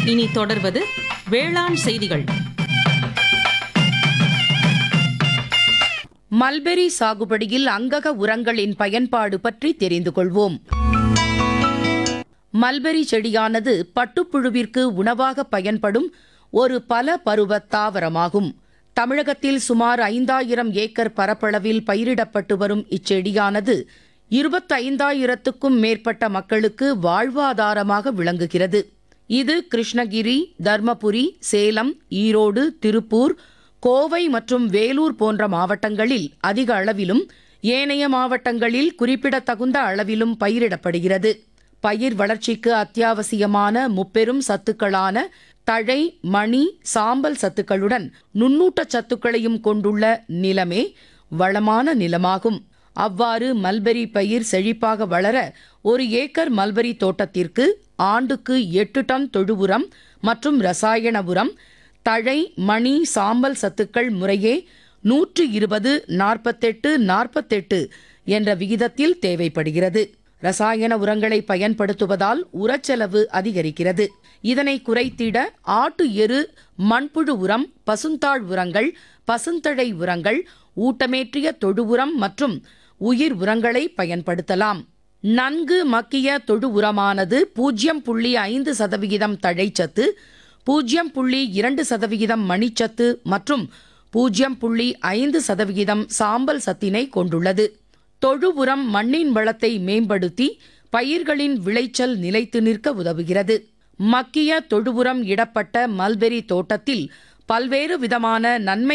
இனி தொடர்வது வேளாண் செய்திகள் மல்பெரி சாகுபடியில் அங்கக உரங்களின் பயன்பாடு பற்றி தெரிந்து கொள்வோம் மல்பெரி செடியானது பட்டுப்புழுவிற்கு உணவாக பயன்படும் ஒரு பல பருவ தாவரமாகும் தமிழகத்தில் சுமார் ஐந்தாயிரம் ஏக்கர் பரப்பளவில் பயிரிடப்பட்டு வரும் இச்செடியானது இருபத்தைந்தாயிரத்துக்கும் மேற்பட்ட மக்களுக்கு வாழ்வாதாரமாக விளங்குகிறது இது கிருஷ்ணகிரி தர்மபுரி சேலம் ஈரோடு திருப்பூர் கோவை மற்றும் வேலூர் போன்ற மாவட்டங்களில் அதிக அளவிலும் ஏனைய மாவட்டங்களில் குறிப்பிடத்தகுந்த அளவிலும் பயிரிடப்படுகிறது பயிர் வளர்ச்சிக்கு அத்தியாவசியமான முப்பெரும் சத்துக்களான தழை மணி சாம்பல் சத்துக்களுடன் நுண்ணூட்டச் சத்துக்களையும் கொண்டுள்ள நிலமே வளமான நிலமாகும் அவ்வாறு மல்பெரி பயிர் செழிப்பாக வளர ஒரு ஏக்கர் மல்பெரி தோட்டத்திற்கு ஆண்டுக்கு எட்டு டன் தொழு உரம் மற்றும் ரசாயன உரம் தழை மணி சாம்பல் சத்துக்கள் முறையே நூற்று இருபது நாற்பத்தெட்டு நாற்பத்தெட்டு என்ற விகிதத்தில் தேவைப்படுகிறது ரசாயன உரங்களை பயன்படுத்துவதால் உரச்செலவு அதிகரிக்கிறது இதனை குறைத்திட ஆட்டு எரு மண்புழு உரம் பசுந்தாழ் உரங்கள் பசுந்தழை உரங்கள் ஊட்டமேற்றிய தொழு உரம் மற்றும் உயிர் உரங்களை பயன்படுத்தலாம் நன்கு மக்கிய தொழு உரமானது பூஜ்ஜியம் புள்ளி ஐந்து சதவிகிதம் தழைச்சத்து பூஜ்ஜியம் புள்ளி இரண்டு சதவிகிதம் மணிச்சத்து மற்றும் பூஜ்ஜியம் புள்ளி ஐந்து சதவிகிதம் சாம்பல் சத்தினை கொண்டுள்ளது தொழு உரம் மண்ணின் வளத்தை மேம்படுத்தி பயிர்களின் விளைச்சல் நிலைத்து நிற்க உதவுகிறது மக்கிய தொழு உரம் இடப்பட்ட மல்பெரி தோட்டத்தில் பல்வேறு விதமான நன்மை